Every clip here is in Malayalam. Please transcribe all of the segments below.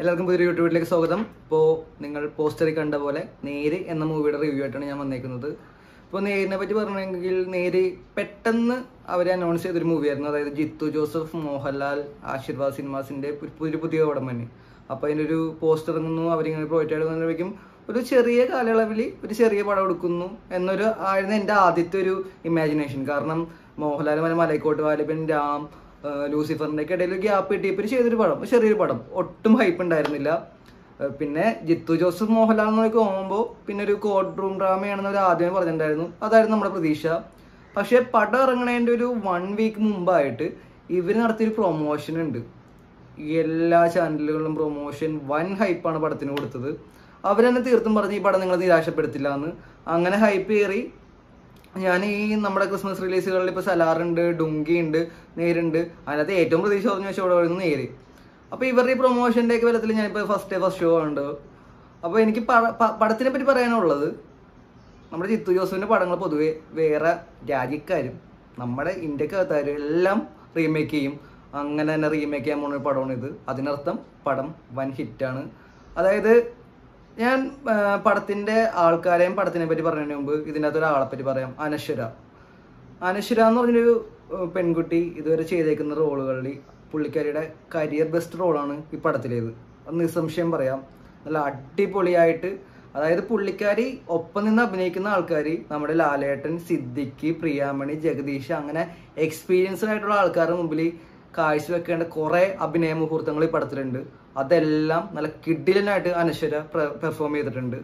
എല്ലാവർക്കും പുതിയൊരു യൂട്യൂബ് വീട്ടിലേക്ക് സ്വാഗതം ഇപ്പോൾ നിങ്ങൾ പോസ്റ്ററിൽ കണ്ട പോലെ നേര് എന്ന മൂവിയുടെ റിവ്യൂ ആയിട്ടാണ് ഞാൻ വന്നേക്കുന്നത് ഇപ്പോൾ നേരിനെ പറ്റി പറഞ്ഞെങ്കിൽ നേര് പെട്ടെന്ന് അവർ അനൗൺസ് ചെയ്തൊരു മൂവിയായിരുന്നു അതായത് ജിത്തു ജോസഫ് മോഹൻലാൽ ആശീർവാദ് സിനിമാസിൻ്റെ പുതിയ പുതിയ പടം തന്നെ അപ്പോൾ അതിൻ്റെ ഒരു പോസ്റ്റർ ഇറങ്ങുന്നു അവരിങ്ങനെ പ്രൊവൈഡ് ആയിട്ട് ഒരു ചെറിയ കാലയളവിൽ ഒരു ചെറിയ പടം എടുക്കുന്നു എന്നൊരു ആയിരുന്നു എൻ്റെ ആദ്യത്തെ ഒരു ഇമാജിനേഷൻ കാരണം മോഹൻലാൽ മല മലൈക്കോട്ട് വാലിബൻ രാം ആ, ലൂസിഫറിന്റെ ഒക്കെ ഇടയിൽ ഗ്യാപ്പ് കിട്ടിയപ്പോൾ ചെയ്തൊരു പടം ഒരു ചെറിയൊരു പടം ഒട്ടും ഹൈപ്പ് ഉണ്ടായിരുന്നില്ല ആ, പിന്നെ ജിത്തു ജോസഫ് മോഹൻലാൽ എന്നൊക്കെ പോകുമ്പോൾ പിന്നെ ഒരു കോഡ് റൂം ഡ്രാമയാണെന്ന് അവർ ആദ്യമേ പറഞ്ഞിട്ടുണ്ടായിരുന്നു അതായിരുന്നു നമ്മുടെ പ്രതീക്ഷ പക്ഷേ പടം ഇറങ്ങണതിൻ്റെ ഒരു വൺ വീക്ക് മുമ്പായിട്ട് ഇവർ നടത്തിയൊരു പ്രൊമോഷൻ ഉണ്ട് എല്ലാ ചാനലുകളിലും പ്രൊമോഷൻ വൻ ഹൈപ്പാണ് പടത്തിന് കൊടുത്തത് അവരെന്നെ തീർത്തും പറഞ്ഞ് ഈ പടം നിങ്ങളെ നിരാശപ്പെടുത്തില്ല എന്ന് അങ്ങനെ ഹൈപ്പ് കയറി ഞാൻ ഈ നമ്മുടെ ക്രിസ്മസ് റിലീസുകളിൽ ഇപ്പോൾ സലാറുണ്ട് ഡുങ്കി ഉണ്ട് നേരുണ്ട് അതിനകത്ത് ഏറ്റവും പ്രതീക്ഷ പറഞ്ഞു വെച്ചാൽ ഇവിടെ വരുന്നത് നേര് അപ്പോൾ ഇവരുടെ ഈ പ്രൊമോഷൻ്റെ ഒക്കെ ബലത്തിൽ ഞാനിപ്പോൾ ഫസ്റ്റ് ഡേ ഫസ്റ്റ് ഷോ ഉണ്ട് അപ്പോൾ എനിക്ക് പട- പ- പടത്തിനെ പറ്റി പറയാനുള്ളത് നമ്മുടെ ജിത്തു ജോസഫിൻ്റെ പടങ്ങൾ പൊതുവെ വേറെ രാജ്യക്കാരും നമ്മുടെ ഇന്ത്യക്കകത്താരും എല്ലാം റീമേക്ക് ചെയ്യും അങ്ങനെ തന്നെ റീമേക്ക് ചെയ്യാൻ പോകുന്ന ഒരു പടമാണ് ഇത് അതിനർത്ഥം പടം വൻ ഹിറ്റാണ് അതായത് ഞാൻ ആ, പടത്തിന്റെ ആൾക്കാരെയും പടത്തിനെ പറ്റി പറഞ്ഞതിന് മുമ്പ് ഇതിൻ്റെ അകത്ത് ഒരാളെ പറ്റി പറയാം അനശ്വര അനശ്വര എന്ന് പറഞ്ഞൊരു ഏഹ്, പെൺകുട്ടി ഇതുവരെ ചെയ്തേക്കുന്ന റോളുകളിൽ പുള്ളിക്കാരിയുടെ കരിയർ ബെസ്റ്റ് റോളാണ് ഈ പടത്തിലേത് അത് നിസ്സംശയം പറയാം നല്ല അടിപൊളിയായിട്ട് അതായത് പുള്ളിക്കാരി ഒപ്പം നിന്ന് അഭിനയിക്കുന്ന ആൾക്കാർ നമ്മുടെ ലാലേട്ടൻ സിദ്ദിഖ് പ്രിയാമണി ജഗദീഷ് അങ്ങനെ എക്സ്പീരിയൻസ്ഡ് ആയിട്ടുള്ള ആൾക്കാരുടെ മുമ്പിൽ കാഴ്ചവെക്കേണ്ട കുറേ അഭിനയ മുഹൂർത്തങ്ങൾ ഈ പടത്തിലുണ്ട് അതെല്ലാം നല്ല കിഡിലനായിട്ട് അനശ്വര പെർഫോം ചെയ്തിട്ടുണ്ട്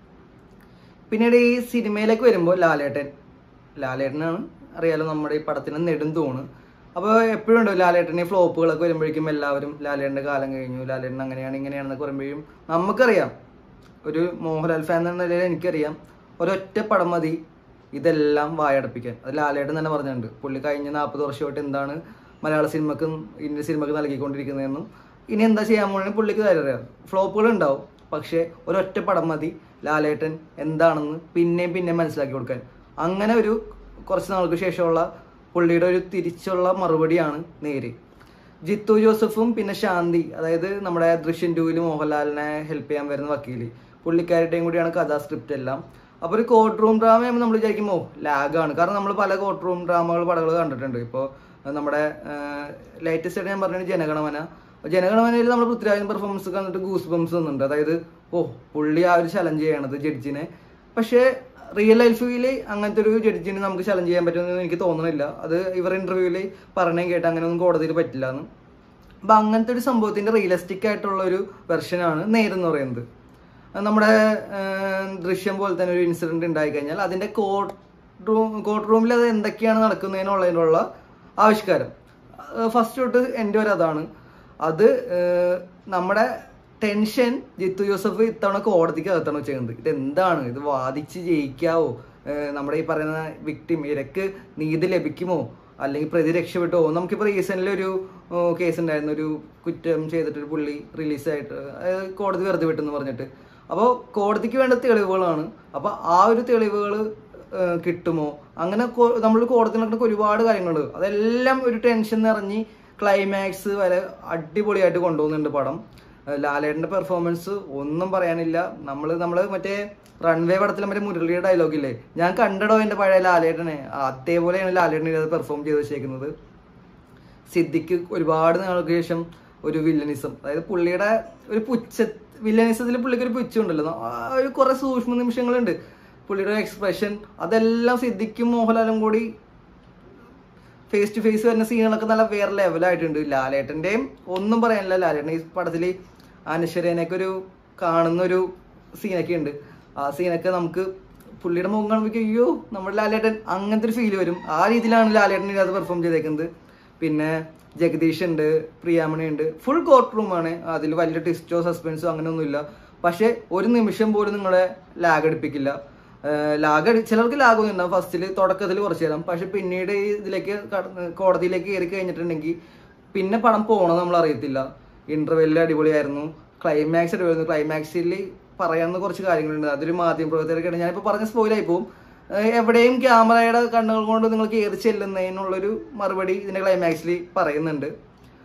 പിന്നീട് ഈ സിനിമയിലേക്ക് വരുമ്പോൾ ലാലേട്ടൻ ലാലേട്ടനാണ് അറിയാലോ നമ്മുടെ ഈ പടത്തിന് നെടുന്തൂണ് അപ്പോൾ എപ്പോഴും ഉണ്ട് ലാലേട്ടൻ ഈ ഫ്ലോപ്പുകളൊക്കെ വരുമ്പോഴേക്കും എല്ലാവരും ലാലേട്ടൻ്റെ കാലം കഴിഞ്ഞു ലാലേട്ടൻ അങ്ങനെയാണ് ഇങ്ങനെയാണെന്നൊക്കെ പറയുമ്പോഴും നമുക്കറിയാം ഒരു മോഹൻലാൽ ഫാൻ എന്ന നിലയിൽ എനിക്കറിയാം ഒരൊറ്റ പടം മതി ഇതെല്ലാം വായടപ്പിക്കാൻ അത് ലാലേട്ടൻ തന്നെ പറഞ്ഞിട്ടുണ്ട് പുള്ളി കഴിഞ്ഞ നാൽപ്പത് വർഷമായിട്ട് എന്താണ് മലയാള സിനിമക്കും ഇന്ത്യൻ സിനിമക്ക് നൽകിക്കൊണ്ടിരിക്കുന്നതെന്നും ഇനി എന്താ ചെയ്യാൻ പോകുന്നത് പുള്ളിക്ക് കാര്യം അറിയാം ഫ്ലോപ്പുകൾ ഉണ്ടാവും പക്ഷേ ഒരൊറ്റ പടം മതി ലാലേട്ടൻ എന്താണെന്ന് പിന്നെയും പിന്നെയും മനസ്സിലാക്കി കൊടുക്കാൻ അങ്ങനെ ഒരു കുറച്ച് നാൾക്ക് ശേഷമുള്ള പുള്ളിയുടെ ഒരു തിരിച്ചുള്ള മറുപടിയാണ് നേര് ജിത്തു ജോസഫും പിന്നെ ശാന്തി അതായത് നമ്മുടെ ദൃശ്യം ടൂവിൽ മോഹൻലാലിനെ ഹെൽപ്പ് ചെയ്യാൻ വരുന്ന വക്കീല് പുള്ളിക്കാരുടെയും കൂടിയാണ് കഥാ സ്ക്രിപ്റ്റ് എല്ലാം അപ്പോൾ ഒരു കോർട്ട് റൂം ഡ്രാമ നമ്മൾ വിചാരിക്കുമോ ലാഗാണ് കാരണം നമ്മൾ പല കോർട്ട് റൂം ഡ്രാമകൾ പടകൾ കണ്ടിട്ടുണ്ട് ഇപ്പോൾ നമ്മുടെ ലേറ്റസ്റ്റ് ആയിട്ട് ഞാൻ പറഞ്ഞത് ജനഗണമന ജനഗണമനയിൽ നമ്മൾ പൃഥ്വിരാജൻ പെർഫോമൻസ് കണ്ടിട്ട് ഗൂസ് ബംസ് വന്നിട്ടുണ്ട് അതായത് ഓ പുള്ളി ആ ഒരു ചലഞ്ച് ചെയ്യണത് ജഡ്ജിനെ പക്ഷേ റിയൽ ലൈഫിൽ അങ്ങനത്തെ ഒരു ജഡ്ജിനെ നമുക്ക് ചലഞ്ച് ചെയ്യാൻ പറ്റുമെന്ന് എനിക്ക് തോന്നുന്നില്ല അത് ഇവർ ഇന്റർവ്യൂവിൽ പറഞ്ഞേം കേട്ട് അങ്ങനെയൊന്നും കോടതിയിൽ പറ്റില്ല എന്ന് അപ്പം അങ്ങനത്തെ ഒരു സംഭവത്തിന്റെ റിയലിസ്റ്റിക് ആയിട്ടുള്ള ഒരു വെർഷനാണ് നേരെന്ന് പറയുന്നത് അത് നമ്മുടെ ആ, ദൃശ്യം പോലെ തന്നെ ഒരു ഇൻസിഡന്റ് ഉണ്ടായി കഴിഞ്ഞാൽ അതിന്റെ കോർട്ട് റൂം കോർട്ട് റൂമിൽ അത് എന്തൊക്കെയാണ് നടക്കുന്നതിനുള്ളതിനുള്ള ആവിഷ്കാരം ഫസ്റ്റ് തൊട്ട് എൻ്റെ ഒരു അതാണ് അത് ആ, നമ്മുടെ ടെൻഷൻ ജിത്തു ജോസഫ് ഇത്തവണ കോടതിക്ക് അകത്താണ് ചെയ്യുന്നത് ഇത് എന്താണ് ഇത് വാദിച്ച് ജയിക്കാവോ ഏഹ് നമ്മുടെ ഈ പറയുന്ന വിക്ടിം ഇരക്ക് നീതി ലഭിക്കുമോ അല്ലെങ്കിൽ പ്രതി രക്ഷപ്പെട്ടോ നമുക്കിപ്പോൾ റീസെൻ്റ്ലി ഒരു കേസ് ഉണ്ടായിരുന്നു ഒരു കുറ്റം ചെയ്തിട്ടൊരു പുള്ളി റിലീസായിട്ട് അതായത് കോടതി വെറുതെ വിട്ടെന്ന് പറഞ്ഞിട്ട് അപ്പോൾ കോടതിക്ക് വേണ്ട തെളിവുകളാണ് അപ്പോൾ ആ ഒരു തെളിവുകൾ കിട്ടുമോ അങ്ങനെ നമ്മൾ കോടതി നടക്കുന്ന ഒരുപാട് കാര്യങ്ങളുണ്ട് അതെല്ലാം ഒരു ടെൻഷൻ നിറഞ്ഞ് ക്ലൈമാക്സ് വരെ അടിപൊളിയായിട്ട് കൊണ്ടുപോകുന്നുണ്ട് പടം ഏഹ് ലാലേട്ടന്റെ പെർഫോമൻസ് ഒന്നും പറയാനില്ല നമ്മൾ നമ്മൾ മറ്റേ റൺവേ പടത്തിലെ മറ്റേ മുരളിയുടെ ഡയലോഗില്ലേ ഞാൻ കണ്ടടോ എൻ്റെ പഴയ ലാലേട്ടനെ അതേപോലെയാണ് ലാലേട്ടൻ ഇത് പെർഫോം ചെയ്ത് വെച്ചേക്കുന്നത് സിദ്ദിഖ് ഒരുപാട് നാൾക്ക് ശേഷം ഒരു വില്ലനിസം അതായത് പുള്ളിയുടെ ഒരു പുച്ഛ വില്ലനിസത്തിൽ പുള്ളിക്ക് ഒരു പുച്ഛമുണ്ടല്ലോ ആ ഒരു കുറെ സൂക്ഷ്മ നിമിഷങ്ങളുണ്ട് പുള്ളിയുടെ എക്സ്പ്രഷൻ അതെല്ലാം സിദ്ദിഖും മോഹൻലാലും കൂടി ഫേസ് ടു ഫേസ് വരുന്ന സീനുകളൊക്കെ നല്ല വേറെ ലെവലായിട്ടുണ്ട് ലാലേട്ടൻ്റെയും ഒന്നും പറയാനില്ല ലാലേട്ടൻ ഈ പടത്തിൽ അനശ്വരേനൊക്കെ ഒരു കാണുന്ന ഒരു സീനൊക്കെ ഉണ്ട് ആ സീനൊക്കെ നമുക്ക് പുള്ളിയുടെ മുഖം കാണുമ്പോൾ അയ്യോ നമ്മുടെ ലാലേട്ടൻ അങ്ങനത്തെ ഒരു ഫീൽ വരും ആ രീതിയിലാണ് ലാലേട്ടൻ ഇതിനകത്ത് പെർഫോം ചെയ്തേക്കുന്നത് പിന്നെ ജഗദീഷ് ഉണ്ട് പ്രിയാമണി ഉണ്ട് ഫുൾ കോർട്ട് റൂമാണ് അതിൽ വലിയ ട്വിസ്റ്റോ സസ്പെൻസോ അങ്ങനെയൊന്നുമില്ല പക്ഷേ ഒരു നിമിഷം പോലും നിങ്ങളെ ലാഗ് അടുപ്പിക്കില്ല ലാഗ് ചിലർക്ക് ലാഗ് ഒന്നും ഫസ്റ്റിൽ തുടക്കത്തിൽ കുറച്ച് നേരം പക്ഷെ പിന്നീട് ഈ ഇതിലേക്ക് കടന്ന് കോടതിയിലേക്ക് കയറി കഴിഞ്ഞിട്ടുണ്ടെങ്കിൽ പിന്നെ പടം പോകണം നമ്മൾ അറിയത്തില്ല ഇന്റർവെല്ലിൽ അടിപൊളിയായിരുന്നു ക്ലൈമാക്സ് അടിപൊളിയായിരുന്നു ക്ലൈമാക്സിൽ പറയാവുന്ന കുറച്ച് കാര്യങ്ങളുണ്ട് അതൊരു മാധ്യമ പ്രവർത്തകർക്കാണ് ഞാനിപ്പോൾ പറഞ്ഞ സ്പോയിലായി പോകും ഏഹ് എവിടെയും ക്യാമറയുടെ കണ്ണുകൾ കൊണ്ട് നിങ്ങൾ കയറി ചെല്ലുന്നതിനുള്ളൊരു മറുപടി ഇതിന്റെ ക്ലൈമാക്സിൽ പറയുന്നുണ്ട്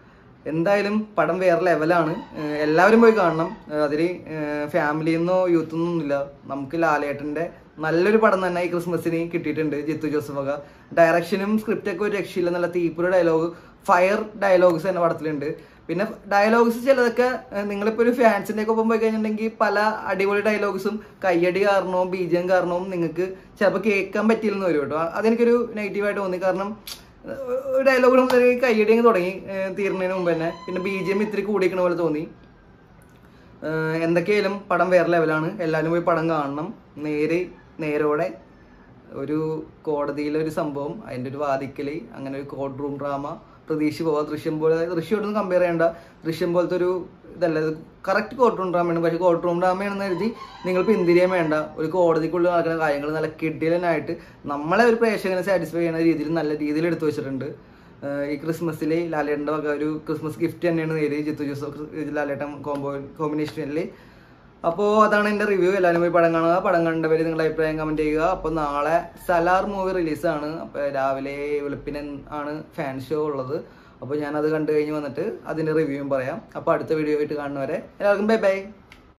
എന്തായാലും പടം വേറെ ലെവലാണ് ഏഹ് എല്ലാവരും പോയി കാണണം അതിൽ ഫാമിലിന്നോ യൂത്ത് ഒന്നുമില്ല നമുക്ക് ലാലേട്ടന്റെ നല്ലൊരു പടം തന്നെ ഈ ക്രിസ്മസിന് കിട്ടിയിട്ടുണ്ട് ജിത്തു ജോസഫ് ഒക്കെ ഡയറക്ഷനും സ്ക്രിപ്റ്റ് ഒക്കെ ഒരു രക്ഷയില്ല നല്ല തീപ്പൊരു ഡയലോഗ് ഫയർ ഡയലോഗ്സ് തന്നെ പടത്തിലുണ്ട് പിന്നെ ഡയലോഗ്സ് ചിലതൊക്കെ ഏഹ് നിങ്ങളിപ്പോ ഒരു ഫാൻസിന്റെ ഒക്കെ ഒപ്പം പോയി കഴിഞ്ഞിട്ടുണ്ടെങ്കിൽ പല അടിപൊളി ഡയലോഗ്സും കയ്യടി കാരണവും ബീജം കാരണവും നിങ്ങൾക്ക് ചിലപ്പോൾ കേൾക്കാൻ പറ്റിയില്ലെന്ന് വരും കേട്ടോ അതെനിക്കൊരു നെഗറ്റീവായിട്ട് തോന്നി കാരണം ഒരു ഡയലോഗ് മുതൽ കയ്യടി അങ്ങ് തുടങ്ങി ഏഹ് തീർന്നതിന് മുമ്പ് തന്നെ പിന്നെ ബി ജി എം ഇത്തിരി കൂടിയിരിക്കണ പോലെ തോന്നി ഏഹ് എന്തൊക്കെയായാലും പടം വേറെ ലെവലാണ് എല്ലാവരും പോയി പടം കാണണം നേര് നേരോടെ ഒരു കോടതിയിലെ ഒരു സംഭവം അതിൻ്റെ ഒരു വാദിക്കല് അങ്ങനെ ഒരു കോർട്ട് റൂം ഡ്രാമ പ്രതീക്ഷ പോവാ ദൃശ്യം പോലെ ദൃശ്യമായിട്ടൊന്നും കമ്പയർ ചെയ്യേണ്ട ദൃശ്യം പോലത്തെ ഒരു ഇതല്ല ഇത് കറക്റ്റ് കോർട്ട് റൂം ഡ്രാമയാണ് പക്ഷേ കോർട്ട് റൂം ഡ്രാമയാണെന്ന് കരുതി നിങ്ങൾ പിന്തിരിയാൻ വേണ്ട ഒരു കോടതിക്കുള്ളിൽ നടക്കുന്ന കാര്യങ്ങൾ നല്ല കിഡിലനായിട്ട് നമ്മളെ ഒരു പ്രേക്ഷകനെ സാറ്റിസ്ഫൈ ചെയ്യുന്ന രീതിയിൽ നല്ല രീതിയിൽ എടുത്തു വെച്ചിട്ടുണ്ട് ഏഹ് ഈ ക്രിസ്മസിൽ ലാലേട്ടൻ്റെ വക ഒരു ക്രിസ്മസ് ഗിഫ്റ്റ് തന്നെയാണ് നേര് ജിത്തു ജോസഫ് ലാലേട്ടൻ കോമ്പോ കോമ്പിനേഷനിൽ അപ്പോൾ അതാണ് എൻ്റെ റിവ്യൂ എല്ലാവരും പോയി പടം കാണുക പടം കണ്ടവർ നിങ്ങളുടെ അഭിപ്രായം കമൻറ്റ് ചെയ്യുക അപ്പോൾ നാളെ സലാർ മൂവി റിലീസാണ് അപ്പോൾ രാവിലെ വെളുപ്പിന് ആണ് ഫാൻ ഷോ ഉള്ളത് അപ്പോൾ ഞാനത് കണ്ടു കഴിഞ്ഞ് വന്നിട്ട് അതിൻ്റെ റിവ്യൂവും പറയാം അപ്പോൾ അടുത്ത വീഡിയോ ആയിട്ട് കാണുന്നവരെ എല്ലാവർക്കും ബൈ ബൈ